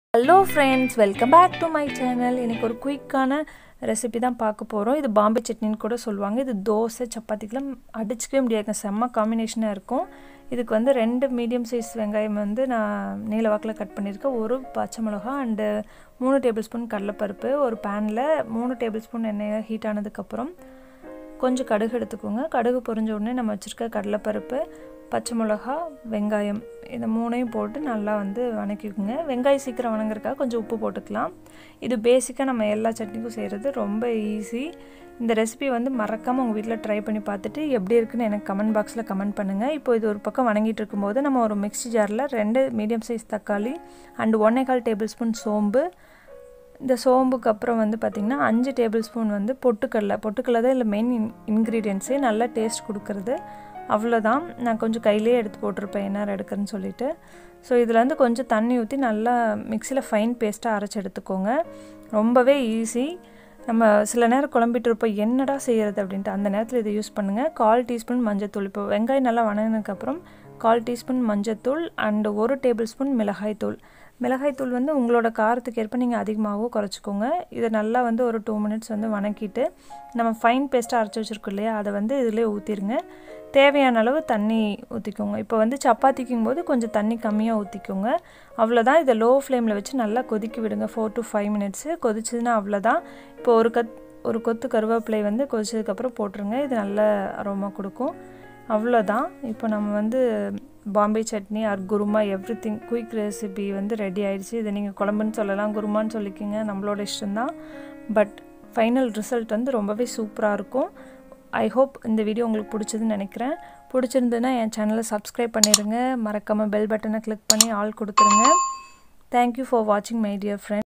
hello friends welcome back to my channel இன்றைக்கி ஒரு குயிக்கான recipe தான் பார்க்க போகிறோம் இது பாம்பே சட்னின்னு கூட சொல்லுவாங்க இது தோசை சப்பாத்திக்கெலாம் அடிச்சிக்கவே முடியாதுங்க செம்ம காம்பினேஷனாக இருக்கும் இதுக்கு வந்து ரெண்டு மீடியம் சைஸ் வெங்காயம் வந்து நான் நீல வாக்கில் கட் பண்ணியிருக்கேன் ஒரு பச்சை மிளகா அண்டு மூணு டேபிள் ஸ்பூன் கடலைப்பருப்பு ஒரு பேனில் மூணு டேபிள் ஸ்பூன் எண்ணெய் ஹீட் ஆனதுக்கப்புறம் கொஞ்சம் கடுகு எடுத்துக்கோங்க கடுகு பொரிஞ்ச உடனே நம்ம வச்சுருக்க கடலைப்பருப்பு பச்சை மிளகா வெங்காயம் இந்த மூணையும் போட்டு நல்லா வந்து வணக்கிக்கோங்க வெங்காயம் சீக்கிரம் வணங்குறதுக்காக கொஞ்சம் உப்பு போட்டுக்கலாம் இது பேசிக்காக நம்ம எல்லா சட்னிக்கும் செய்கிறது ரொம்ப ஈஸி இந்த ரெசிபி வந்து மறக்காமல் உங்கள் வீட்டில் ட்ரை பண்ணி பார்த்துட்டு எப்படி இருக்குன்னு எனக்கு கமெண்ட் பாக்ஸில் கமெண்ட் பண்ணுங்கள் இப்போ இது ஒரு பக்கம் வணங்கிட்டு இருக்கும்போது நம்ம ஒரு மிக்ஸி ஜாரில் ரெண்டு மீடியம் சைஸ் தக்காளி அண்டு ஒன்றே கால் டேபிள் ஸ்பூன் சோம்பு இந்த சோம்புக்கு அப்புறம் வந்து பார்த்திங்கன்னா அஞ்சு டேபிள் ஸ்பூன் வந்து பொட்டுக்கடலை பொட்டுக்கடலை தான் இல்லை மெயின் இன் இன்க்ரீடியன்ஸே நல்லா டேஸ்ட் கொடுக்குறது அவ்வளோதான் நான் கொஞ்சம் கையிலே எடுத்து போட்டிருப்பேன் என்ன எடுக்கிறேன்னு சொல்லிட்டு ஸோ இதில் வந்து கொஞ்சம் தண்ணி ஊற்றி நல்லா மிக்சியில் ஃபைன் பேஸ்ட்டாக அரைச்சி எடுத்துக்கோங்க ரொம்பவே ஈஸி நம்ம சில நேரம் குழம்பிட்டு இருப்போம் என்னடா செய்கிறது அப்படின்ட்டு அந்த நேரத்தில் இதை யூஸ் பண்ணுங்கள் கால் டீஸ்பூன் மஞ்சத்தூள் இப்போ வெங்காயம் நல்லா வணங்கினதுக்கப்புறம் கால் டீஸ்பூன் மஞ்சத்தூள் அண்டு ஒரு டேபிள் ஸ்பூன் மிளகாய்த்தூள் மிளகாய்த்தூள் வந்து உங்களோட காரத்துக்கு ஏற்ப நீங்கள் அதிகமாகவோ குறைச்சிக்கோங்க இதை நல்லா வந்து ஒரு டூ மினிட்ஸ் வந்து வணக்கிட்டு நம்ம ஃபைன் பேஸ்ட்டாக அரைச்சி வச்சுருக்கோம் இல்லையா அதை வந்து இதிலே ஊற்றிடுங்க தேவையான அளவு தண்ணி ஊற்றிக்கோங்க இப்போ வந்து சப்பாத்திக்கும் போது கொஞ்சம் தண்ணி கம்மியாக ஊற்றிக்கோங்க அவ்வளோதான் இதை லோ ஃப்ளேமில் வச்சு நல்லா கொதிக்க விடுங்க ஃபோர் டு ஃபைவ் மினிட்ஸு கொதிச்சதுன்னா அவ்வளோதான் இப்போ ஒரு கத் ஒரு கொத்து கருவேப்பிலை வந்து கொதிச்சதுக்கப்புறம் போட்டுருங்க இது நல்ல அரோமா கொடுக்கும் அவ்வளோதான் இப்போ நம்ம வந்து Bombay chutney or kurma everything quick recipe வந்து ரெடி ஆயிடுச்சு இதை நீங்கள் குழம்புன்னு சொல்லலாம் குருமான்னு சொல்லிக்கிங்க நம்மளோட இஷ்டம்தான் பட் ஃபைனல் ரிசல்ட் வந்து ரொம்பவே சூப்பராக இருக்கும் ஐ ஹோப் இந்த வீடியோ உங்களுக்கு பிடிச்சதுன்னு நினைக்கிறேன் பிடிச்சிருந்துன்னா என் சேனலை சப்ஸ்கிரைப் பண்ணிடுங்க மறக்காமல் பெல் பட்டனை கிளிக் பண்ணி ஆள் கொடுத்துருங்க தேங்க்யூ ஃபார் வாட்சிங் மை டியர் ஃப்ரெண்ட்